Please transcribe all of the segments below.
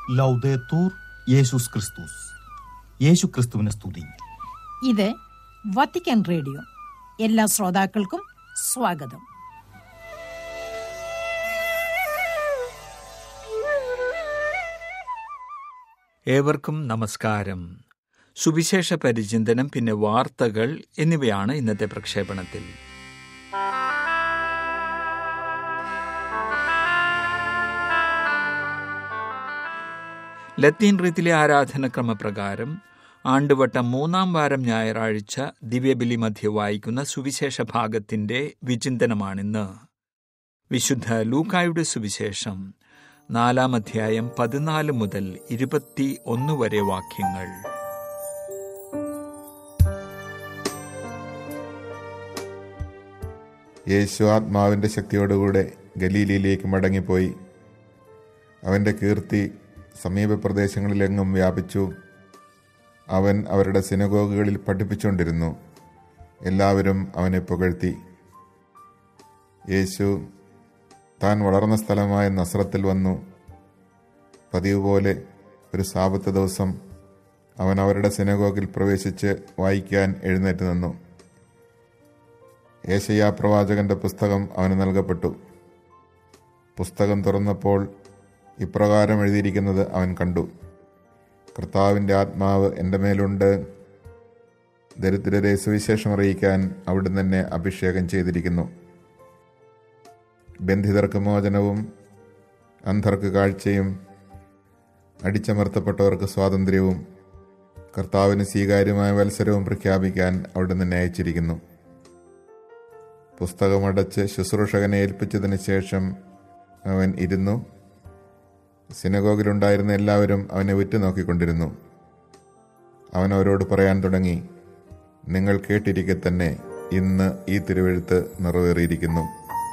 ലൗദേത്തൂർ യേശുസ് ക്രിസ്തുസ് യേശു ക്രിസ്തുവിനെ സ്തുതി ഇത് വത്തിക്കാൻ റേഡിയോ എല്ലാ ശ്രോതാക്കൾക്കും സ്വാഗതം ഏവർക്കും നമസ്കാരം സുവിശേഷ പരിചിന്തനം പിന്നെ വാർത്തകൾ എന്നിവയാണ് ഇന്നത്തെ പ്രക്ഷേപണത്തിൽ ലത്തീൻ റീത്തിലെ ആരാധനക്രമപ്രകാരം ആണ്ടുവട്ടം മൂന്നാം വാരം ഞായറാഴ്ച ദിവ്യബലി മധ്യ വായിക്കുന്ന സുവിശേഷ ഭാഗത്തിന്റെ വിചിന്തനമാണിന്ന് വിശുദ്ധ ലൂക്കായുടെ സുവിശേഷം നാലാം അധ്യായം പതിനാല് മുതൽ ഇരുപത്തി ഒന്ന് വരെ വാക്യങ്ങൾ യേശു ആത്മാവിൻ്റെ ശക്തിയോടുകൂടെ ഗലീലിയിലേക്ക് മടങ്ങിപ്പോയി അവൻ്റെ കീർത്തി സമീപ പ്രദേശങ്ങളിലെങ്ങും വ്യാപിച്ചു അവൻ അവരുടെ സിനഗോഗുകളിൽ പഠിപ്പിച്ചുകൊണ്ടിരുന്നു എല്ലാവരും അവനെ പുകഴ്ത്തി യേശു താൻ വളർന്ന സ്ഥലമായ നസ്രത്തിൽ വന്നു പതിവ് പോലെ ഒരു സാപത്ത് ദിവസം അവൻ അവരുടെ സിനഗോഗിൽ പ്രവേശിച്ച് വായിക്കാൻ എഴുന്നേറ്റ് നിന്നു ഏശയ്യാ പ്രവാചകന്റെ പുസ്തകം അവന് നൽകപ്പെട്ടു പുസ്തകം തുറന്നപ്പോൾ ഇപ്രകാരം എഴുതിയിരിക്കുന്നത് അവൻ കണ്ടു കർത്താവിൻ്റെ ആത്മാവ് എൻ്റെ മേലുണ്ട് ദരിദ്രരെ സുവിശേഷം അറിയിക്കാൻ അവിടുന്ന് എന്നെ അഭിഷേകം ചെയ്തിരിക്കുന്നു ബന്ധിതർക്ക് മോചനവും അന്ധർക്ക് കാഴ്ചയും അടിച്ചമർത്തപ്പെട്ടവർക്ക് സ്വാതന്ത്ര്യവും കർത്താവിന് സ്വീകാര്യമായ മത്സരവും പ്രഖ്യാപിക്കാൻ അവിടുന്ന് എന്നെ അയച്ചിരിക്കുന്നു പുസ്തകമടച്ച് ശുശ്രൂഷകനെ ഏൽപ്പിച്ചതിന് ശേഷം അവൻ ഇരുന്നു സിനഗോഗിലുണ്ടായിരുന്ന എല്ലാവരും അവനെ ഉറ്റുനോക്കിക്കൊണ്ടിരുന്നു അവൻ അവരോട് പറയാൻ തുടങ്ങി നിങ്ങൾ കേട്ടിരിക്കെ തന്നെ ഇന്ന് ഈ തിരുവെഴുത്ത് നിറവേറിയിരിക്കുന്നു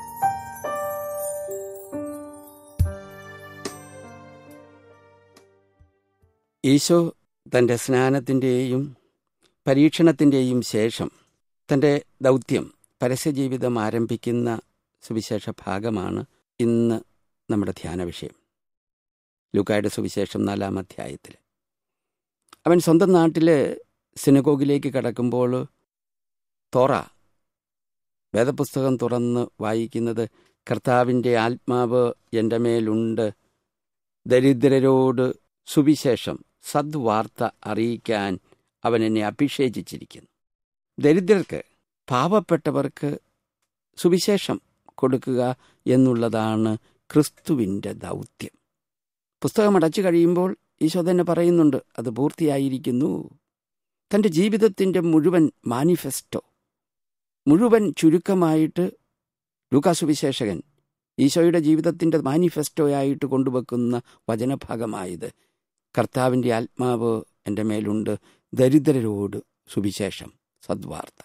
ഈശോ തൻ്റെ സ്നാനത്തിൻ്റെയും പരീക്ഷണത്തിൻ്റെയും ശേഷം തൻ്റെ ദൗത്യം പരസ്യജീവിതം ആരംഭിക്കുന്ന സുവിശേഷ ഭാഗമാണ് ഇന്ന് നമ്മുടെ ധ്യാന വിഷയം ലൂക്കായുടെ സുവിശേഷം നാലാം അധ്യായത്തിൽ അവൻ സ്വന്തം നാട്ടിൽ സിനഗോഗിലേക്ക് കടക്കുമ്പോൾ തോറ വേദപുസ്തകം തുറന്ന് വായിക്കുന്നത് കർത്താവിൻ്റെ ആത്മാവ് എൻ്റെ മേലുണ്ട് ദരിദ്രരോട് സുവിശേഷം സദ്വാർത്ത അറിയിക്കാൻ അവൻ എന്നെ അഭിഷേചിച്ചിരിക്കുന്നു ദരിദ്രർക്ക് പാവപ്പെട്ടവർക്ക് സുവിശേഷം കൊടുക്കുക എന്നുള്ളതാണ് ക്രിസ്തുവിൻ്റെ ദൗത്യം പുസ്തകം അടച്ചു കഴിയുമ്പോൾ ഈശോ തന്നെ പറയുന്നുണ്ട് അത് പൂർത്തിയായിരിക്കുന്നു തൻ്റെ ജീവിതത്തിൻ്റെ മുഴുവൻ മാനിഫെസ്റ്റോ മുഴുവൻ ചുരുക്കമായിട്ട് ലൂക്കാസുവിശേഷകൻ ഈശോയുടെ ജീവിതത്തിൻ്റെ മാനിഫെസ്റ്റോയായിട്ട് കൊണ്ടുവെക്കുന്ന വചനഭാഗമായത് കർത്താവിൻ്റെ ആത്മാവ് എൻ്റെ മേലുണ്ട് ദരിദ്രരോട് സുവിശേഷം സദ്വാർത്ത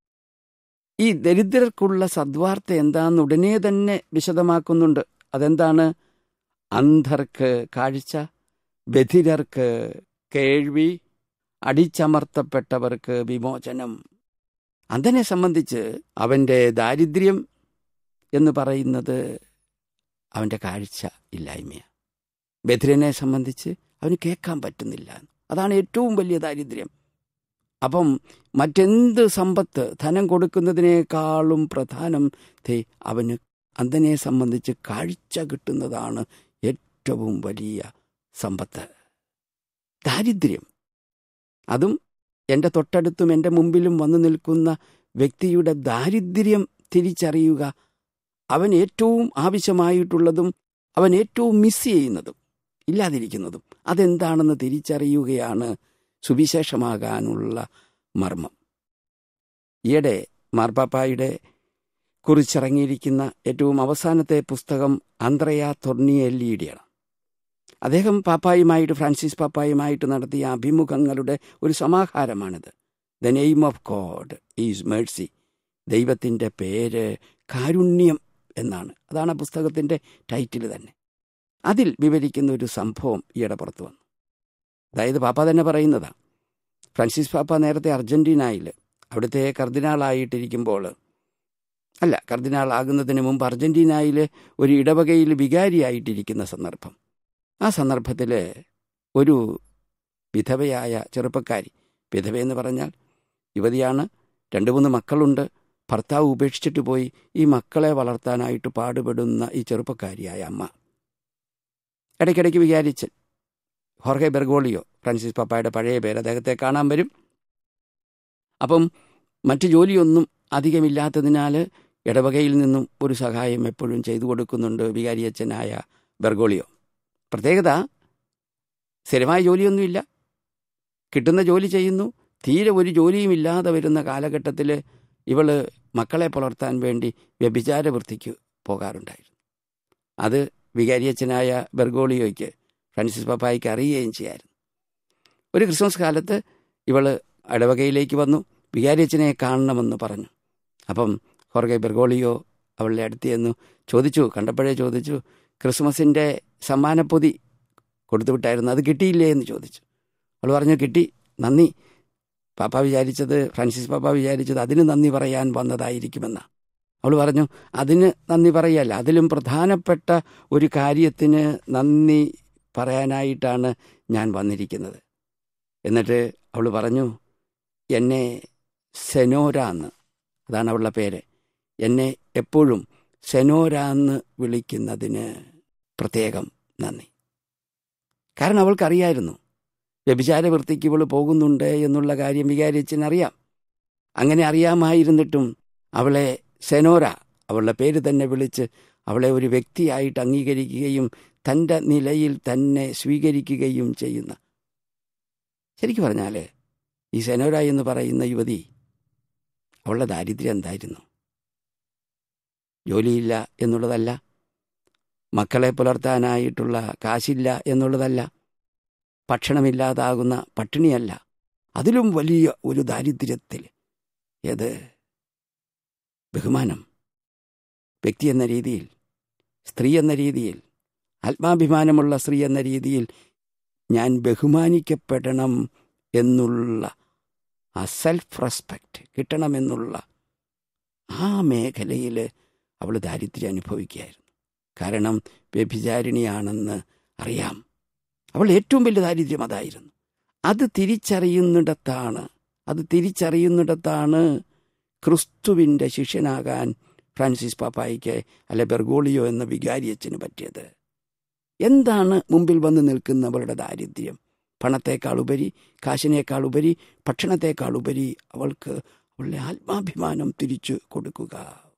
ഈ ദരിദ്രർക്കുള്ള സദ്വാർത്ത എന്താന്ന് ഉടനെ തന്നെ വിശദമാക്കുന്നുണ്ട് അതെന്താണ് അന്ധർക്ക് കാഴ്ച ബധിരർക്ക് കേൾവി അടിച്ചമർത്തപ്പെട്ടവർക്ക് വിമോചനം അന്ധനെ സംബന്ധിച്ച് അവൻ്റെ ദാരിദ്ര്യം എന്ന് പറയുന്നത് അവൻ്റെ കാഴ്ച ഇല്ലായ്മയാണ് ബധിരനെ സംബന്ധിച്ച് അവന് കേൾക്കാൻ പറ്റുന്നില്ല അതാണ് ഏറ്റവും വലിയ ദാരിദ്ര്യം അപ്പം മറ്റെന്ത് സമ്പത്ത് ധനം കൊടുക്കുന്നതിനേക്കാളും പ്രധാനം തേ അവന് അന്ധനെ സംബന്ധിച്ച് കാഴ്ച കിട്ടുന്നതാണ് ഏറ്റവും വലിയ സമ്പത്ത് ദാരിദ്ര്യം അതും എൻ്റെ തൊട്ടടുത്തും എൻ്റെ മുമ്പിലും വന്നു നിൽക്കുന്ന വ്യക്തിയുടെ ദാരിദ്ര്യം തിരിച്ചറിയുക അവൻ ഏറ്റവും ആവശ്യമായിട്ടുള്ളതും അവൻ ഏറ്റവും മിസ് ചെയ്യുന്നതും ഇല്ലാതിരിക്കുന്നതും അതെന്താണെന്ന് തിരിച്ചറിയുകയാണ് സുവിശേഷമാകാനുള്ള മർമ്മം ഈയിടെ മാർപ്പാപ്പായുടെ കുറിച്ചിറങ്ങിയിരിക്കുന്ന ഏറ്റവും അവസാനത്തെ പുസ്തകം അന്ത്രയ തൊർണിയെല്ലിയുടെയാണ് അദ്ദേഹം പാപ്പായുമായിട്ട് ഫ്രാൻസിസ് പാപ്പായുമായിട്ട് നടത്തിയ അഭിമുഖങ്ങളുടെ ഒരു സമാഹാരമാണിത് the name of God is mercy ദൈവത്തിൻ്റെ പേര് കാരുണ്യം എന്നാണ് അതാണ് ആ പുസ്തകത്തിൻ്റെ ടൈറ്റിൽ തന്നെ അതിൽ വിവരിക്കുന്ന ഒരു സംഭവം ഈയിടെ പുറത്തു വന്നു അതായത് പാപ്പ തന്നെ പറയുന്നതാണ് ഫ്രാൻസിസ് പാപ്പ നേരത്തെ അർജന്റീനയിൽ അവിടുത്തെ കർദിനാളായിട്ടിരിക്കുമ്പോൾ അല്ല കർദിനാൾ ആകുന്നതിന് മുമ്പ് അർജന്റീനയിൽ ഒരു ഇടവകയിൽ വികാരിയായിട്ടിരിക്കുന്ന സന്ദർഭം ആ സന്ദർഭത്തിൽ ഒരു വിധവയായ ചെറുപ്പക്കാരി വിധവയെന്ന് പറഞ്ഞാൽ യുവതിയാണ് രണ്ട് മൂന്ന് മക്കളുണ്ട് ഭർത്താവ് ഉപേക്ഷിച്ചിട്ട് പോയി ഈ മക്കളെ വളർത്താനായിട്ട് പാടുപെടുന്ന ഈ ചെറുപ്പക്കാരിയായ അമ്മ ഇടയ്ക്കിടയ്ക്ക് വിചാരിച്ച് ഹോർഹെ ബെർഗോളിയോ ഫ്രാൻസിസ് പപ്പായുടെ പഴയ പേര് അദ്ദേഹത്തെ കാണാൻ വരും അപ്പം മറ്റു ജോലിയൊന്നും അധികമില്ലാത്തതിനാൽ ഇടവകയിൽ നിന്നും ഒരു സഹായം എപ്പോഴും ചെയ്തു കൊടുക്കുന്നുണ്ട് വികാരിയച്ഛനായ ബെർഗോളിയോ പ്രത്യേകത സ്ഥിരമായ ജോലിയൊന്നുമില്ല കിട്ടുന്ന ജോലി ചെയ്യുന്നു തീരെ ഒരു ജോലിയും ഇല്ലാതെ വരുന്ന കാലഘട്ടത്തിൽ ഇവള് മക്കളെ പുലർത്താൻ വേണ്ടി വ്യഭിചാര വൃത്തിക്ക് പോകാറുണ്ടായിരുന്നു അത് വികാരിയച്ഛനായ ബെർഗോളിയോയ്ക്ക് ഫ്രാൻസിസ് പപ്പായിക്ക് അറിയുകയും ചെയ്യായിരുന്നു ഒരു ക്രിസ്മസ് കാലത്ത് ഇവള് ഇടവകയിലേക്ക് വന്നു വികാരിയച്ഛനെ കാണണമെന്ന് പറഞ്ഞു അപ്പം ഹോർഗെ ബെർഗോളിയോ അവളുടെ അടുത്ത് ചെന്നു ചോദിച്ചു കണ്ടപ്പോഴേ ചോദിച്ചു ക്രിസ്മസിൻ്റെ സമ്മാനപ്പൊതി കൊടുത്തുവിട്ടായിരുന്നു അത് കിട്ടിയില്ലേ എന്ന് ചോദിച്ചു അവൾ പറഞ്ഞു കിട്ടി നന്ദി പാപ്പ വിചാരിച്ചത് ഫ്രാൻസിസ് പാപ്പ വിചാരിച്ചത് അതിന് നന്ദി പറയാൻ വന്നതായിരിക്കുമെന്ന അവൾ പറഞ്ഞു അതിന് നന്ദി പറയല്ല അതിലും പ്രധാനപ്പെട്ട ഒരു കാര്യത്തിന് നന്ദി പറയാനായിട്ടാണ് ഞാൻ വന്നിരിക്കുന്നത് എന്നിട്ട് അവൾ പറഞ്ഞു എന്നെ സെനോര എന്ന് അതാണ് അവളുടെ പേര് എന്നെ എപ്പോഴും സെനോര എന്ന് വിളിക്കുന്നതിന് പ്രത്യേകം നന്ദി കാരണം അവൾക്കറിയായിരുന്നു വ്യഭിചാര വൃത്തിക്ക് ഇവൾ പോകുന്നുണ്ട് എന്നുള്ള കാര്യം വികാരിച്ചൻ അറിയാം അങ്ങനെ അറിയാമായിരുന്നിട്ടും അവളെ സെനോര അവളുടെ പേര് തന്നെ വിളിച്ച് അവളെ ഒരു വ്യക്തിയായിട്ട് അംഗീകരിക്കുകയും തൻ്റെ നിലയിൽ തന്നെ സ്വീകരിക്കുകയും ചെയ്യുന്ന ശരിക്കും പറഞ്ഞാൽ ഈ സെനോര എന്ന് പറയുന്ന യുവതി അവളുടെ ദാരിദ്ര്യം എന്തായിരുന്നു ജോലിയില്ല എന്നുള്ളതല്ല മക്കളെ പുലർത്താനായിട്ടുള്ള കാശില്ല എന്നുള്ളതല്ല ഭക്ഷണമില്ലാതാകുന്ന പട്ടിണിയല്ല അതിലും വലിയ ഒരു ദാരിദ്ര്യത്തിൽ ഏത് ബഹുമാനം വ്യക്തി എന്ന രീതിയിൽ സ്ത്രീ എന്ന രീതിയിൽ ആത്മാഭിമാനമുള്ള സ്ത്രീ എന്ന രീതിയിൽ ഞാൻ ബഹുമാനിക്കപ്പെടണം എന്നുള്ള ആ സെൽഫ് റെസ്പെക്റ്റ് കിട്ടണമെന്നുള്ള ആ മേഖലയിൽ അവൾ ദാരിദ്ര്യം അനുഭവിക്കുകയായിരുന്നു കാരണം വ്യഭിചാരിണിയാണെന്ന് അറിയാം അവൾ ഏറ്റവും വലിയ ദാരിദ്ര്യം അതായിരുന്നു അത് തിരിച്ചറിയുന്നിടത്താണ് അത് തിരിച്ചറിയുന്നിടത്താണ് ക്രിസ്തുവിൻ്റെ ശിഷ്യനാകാൻ ഫ്രാൻസിസ് പാപ്പായിക്ക് അല്ലെ ബെർഗോളിയോ എന്ന വികാരിയച്ഛന് പറ്റിയത് എന്താണ് മുമ്പിൽ വന്ന് നിൽക്കുന്നവളുടെ ദാരിദ്ര്യം പണത്തേക്കാൾ ഉപരി കാശിനേക്കാൾ ഉപരി ഭക്ഷണത്തേക്കാൾ ഉപരി അവൾക്ക് അവളുടെ ആത്മാഭിമാനം തിരിച്ചു കൊടുക്കുക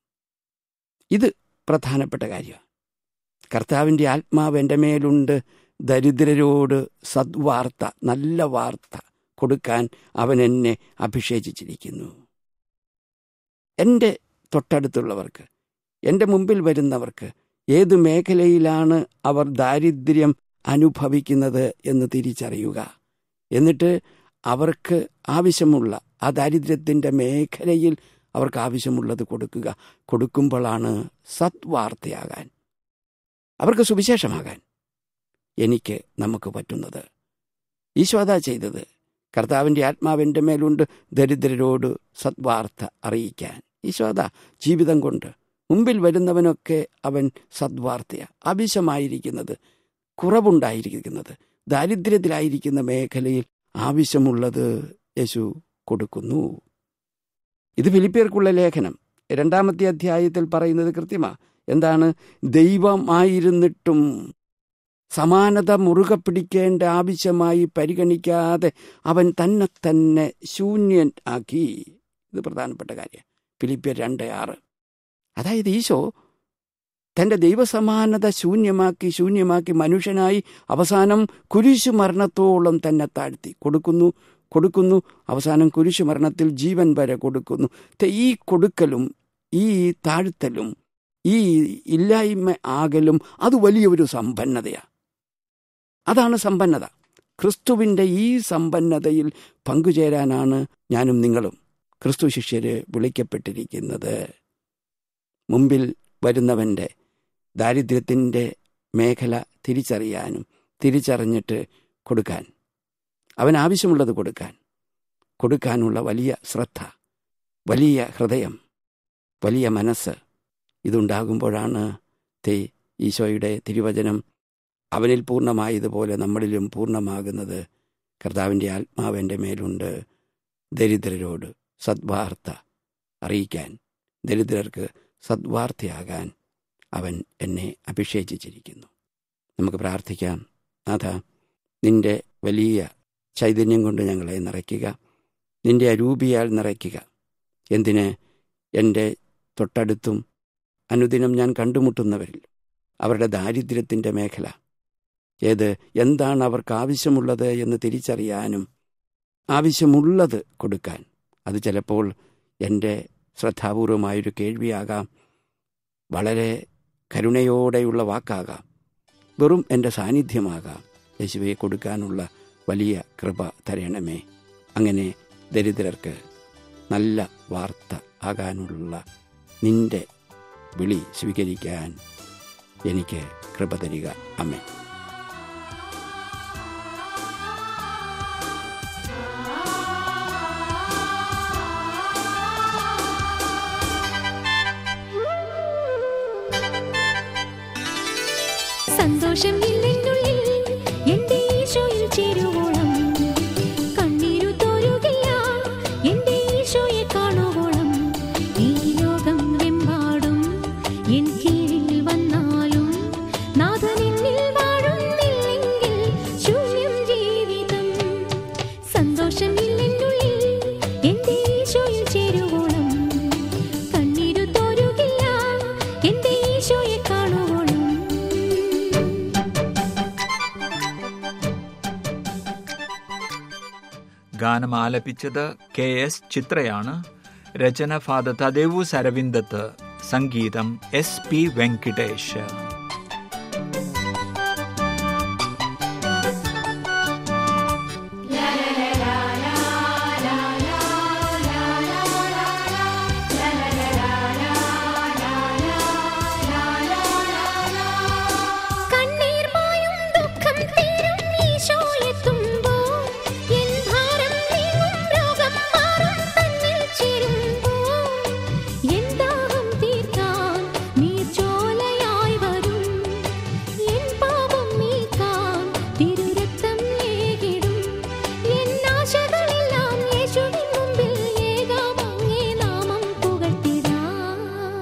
ഇത് പ്രധാനപ്പെട്ട കാര്യമാണ് കർത്താവിൻ്റെ ആത്മാവ് എൻ്റെ മേലുണ്ട് ദരിദ്രരോട് സദ്വാർത്ത നല്ല വാർത്ത കൊടുക്കാൻ അവൻ എന്നെ അഭിഷേചിച്ചിരിക്കുന്നു എൻ്റെ തൊട്ടടുത്തുള്ളവർക്ക് എൻ്റെ മുമ്പിൽ വരുന്നവർക്ക് ഏത് മേഖലയിലാണ് അവർ ദാരിദ്ര്യം അനുഭവിക്കുന്നത് എന്ന് തിരിച്ചറിയുക എന്നിട്ട് അവർക്ക് ആവശ്യമുള്ള ആ ദാരിദ്ര്യത്തിൻ്റെ മേഖലയിൽ അവർക്ക് ആവശ്യമുള്ളത് കൊടുക്കുക കൊടുക്കുമ്പോഴാണ് സത്വാർത്തയാകാൻ അവർക്ക് സുവിശേഷമാകാൻ എനിക്ക് നമുക്ക് പറ്റുന്നത് ഈശോ അതാ ചെയ്തത് കർത്താവിൻ്റെ ആത്മാവിൻ്റെ മേലുണ്ട് ദരിദ്രരോട് സദ്വാർത്ത അറിയിക്കാൻ ഈശോ അതാ ജീവിതം കൊണ്ട് മുമ്പിൽ വരുന്നവനൊക്കെ അവൻ സദ്വാർത്തയ ആവശ്യമായിരിക്കുന്നത് കുറവുണ്ടായിരിക്കുന്നത് ദാരിദ്ര്യത്തിലായിരിക്കുന്ന മേഖലയിൽ ആവശ്യമുള്ളത് യേശു കൊടുക്കുന്നു ഇത് ഫിലിപ്പിയർക്കുള്ള ലേഖനം രണ്ടാമത്തെ അധ്യായത്തിൽ പറയുന്നത് കൃത്യമാ എന്താണ് ദൈവമായിരുന്നിട്ടും സമാനത മുറുകെ പിടിക്കേണ്ട ആവശ്യമായി പരിഗണിക്കാതെ അവൻ തന്നെ തന്നെ ശൂന്യൻ ആക്കി ഇത് പ്രധാനപ്പെട്ട കാര്യം ഫിലിപ്പിയർ രണ്ട് ആറ് അതായത് ഈശോ തൻ്റെ ദൈവസമാനത ശൂന്യമാക്കി ശൂന്യമാക്കി മനുഷ്യനായി അവസാനം കുരിശു മരണത്തോളം തന്നെ താഴ്ത്തി കൊടുക്കുന്നു കൊടുക്കുന്നു അവസാനം കുരിശു മരണത്തിൽ ജീവൻ വരെ കൊടുക്കുന്നു ഈ കൊടുക്കലും ഈ താഴ്ത്തലും ഈ ഇല്ലായ്മ ആകലും അത് വലിയൊരു സമ്പന്നതയാണ് അതാണ് സമ്പന്നത ക്രിസ്തുവിൻ്റെ ഈ സമ്പന്നതയിൽ പങ്കുചേരാനാണ് ഞാനും നിങ്ങളും ക്രിസ്തു ശിഷ്യര് വിളിക്കപ്പെട്ടിരിക്കുന്നത് മുമ്പിൽ വരുന്നവൻ്റെ ദാരിദ്ര്യത്തിൻ്റെ മേഖല തിരിച്ചറിയാനും തിരിച്ചറിഞ്ഞിട്ട് കൊടുക്കാൻ അവൻ ആവശ്യമുള്ളത് കൊടുക്കാൻ കൊടുക്കാനുള്ള വലിയ ശ്രദ്ധ വലിയ ഹൃദയം വലിയ മനസ്സ് ഇതുണ്ടാകുമ്പോഴാണ് തേ ഈശോയുടെ തിരുവചനം അവനിൽ പൂർണ്ണമായതുപോലെ നമ്മളിലും പൂർണ്ണമാകുന്നത് കർത്താവിൻ്റെ ആത്മാവ് എൻ്റെ മേലുണ്ട് ദരിദ്രരോട് സദ്വാർത്ത അറിയിക്കാൻ ദരിദ്രർക്ക് സദ്വാർത്തയാകാൻ അവൻ എന്നെ അഭിഷേചിച്ചിരിക്കുന്നു നമുക്ക് പ്രാർത്ഥിക്കാം നാഥ നിന്റെ വലിയ ചൈതന്യം കൊണ്ട് ഞങ്ങളെ നിറയ്ക്കുക നിന്റെ അരൂപിയാൽ നിറയ്ക്കുക എന്തിന് എൻ്റെ തൊട്ടടുത്തും അനുദിനം ഞാൻ കണ്ടുമുട്ടുന്നവരിൽ അവരുടെ ദാരിദ്ര്യത്തിൻ്റെ മേഖല ഏത് എന്താണ് അവർക്ക് ആവശ്യമുള്ളത് എന്ന് തിരിച്ചറിയാനും ആവശ്യമുള്ളത് കൊടുക്കാൻ അത് ചിലപ്പോൾ എൻ്റെ ശ്രദ്ധാപൂർവമായൊരു കേൾവിയാകാം വളരെ കരുണയോടെയുള്ള വാക്കാകാം വെറും എൻ്റെ സാന്നിധ്യമാകാം യേശുവെ കൊടുക്കാനുള്ള വലിയ കൃപ തരണമേ അങ്ങനെ ദരിദ്രർക്ക് നല്ല വാർത്ത ആകാനുള്ള നിന്റെ വിളി സ്വീകരിക്കാൻ എനിക്ക് കൃപ തരിക അമ്മേ സന്തോഷം ഇല്ലെന്നുള്ളിൽ എന്റെ ഈശോയിൽ ചേരുവോളം കണ്ണീരു തോരുകയില്ല എന്റെ ഈശോയെ കാണുവോളം ഈ ലോകം വെമ്പാടും എൻ കീഴിൽ വന്നാലും നാഥൻ എന്നിൽ വാഴുന്നില്ലെങ്കിൽ ശൂന്യം ജീവിതം സന്തോഷം ഇല്ലെന്നുള്ളിൽ എന്റെ ഈശോയിൽ ചേരുവോളം കണ്ണീരു തോരുകയില്ല എന്റെ ഈശോയെ കാണുവോളം ഗാനം ആലപിച്ചത് കെ എസ് ചിത്രയാണ് രചന ഫാദർ തദേവു സരവിന്ദത്ത് സംഗീതം എസ് പി വെങ്കിടേഷ് കണ്ണീർ മായും ദുഃഖം തീരും ഈശോയെത്തുമ്പോൾ എൻ ഭാരം നീങ്ങും രോഗം മാറും തന്നിൽ ചേരുമ്പോൾ എൻ ദാഹം തീർക്കാൻ നീർച്ചോലയായി വരും എൻ പാപം നീക്കാൻ തിരുരക്തം ഏകിടും എൻ ആശകളെല്ലാം യേശുവിൻ മുമ്പിൽ ഏകാം അങ്ങേ നാമം പുകഴ്ത്തിടാം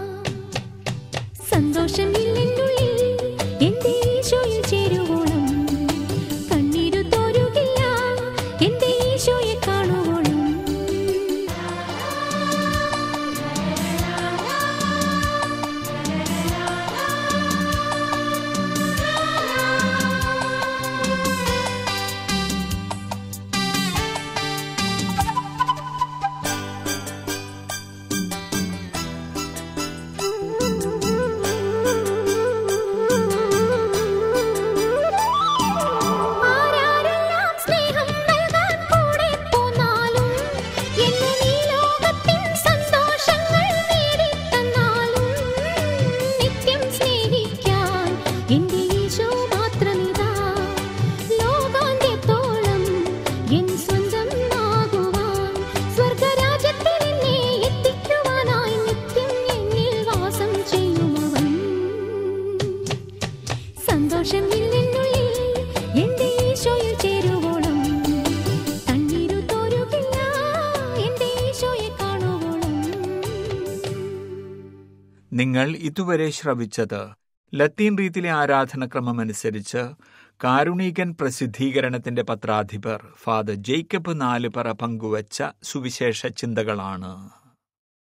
സന്തോഷമില്ലെന്നുള്ളിൽ എന്റെ ഈശോയിൽ ചേരുവോളം കണ്ണീരു തോരുകില്ല എന്റെ ഈശോയെ കാണുവോളം ആരാരെല്ലാം സ്നേഹം നൽകാൻ കൂടെ പോന്നാലും എന്നെ ഈ ലോകത്തിൻ സന്തോഷങ്ങൾ നേടിത്തന്നാലും നിത്യം സ്നേഹിക്കാൻ എന്റെ ഈശോ മാത്രമിതാ ലോകാന്ത്യത്തോളം എൻ സ്വന്തം ആകുവാൻ സ്വർഗരാജ്യത്തിൽ എന്നെ എത്തിക്കുവാനായി നിത്യം എന്നിൽ വാസം ചെയ്യുമവൻ സന്തോഷമില്ലെന്നുള്ളിൽ എന്റെ ഈശോയിൽ ചേരുവോളം കണ്ണീരു തോരുകില്ല എന്റെ ഈശോയെ കാണുവോളം നിങ്ങൾ ഇതുവരെ ശ്രവിച്ചത് ലത്തീൻ രീതിയിലെ ആരാധനക്രമമനുസരിച്ച് കാരുണീകൻ പ്രസിദ്ധീകരണത്തിന്റെ പത്രാധിപർ ഫാദർ ജേക്കബ് നാലുപറ പങ്കുവച്ച സുവിശേഷ ചിന്തകളാണ്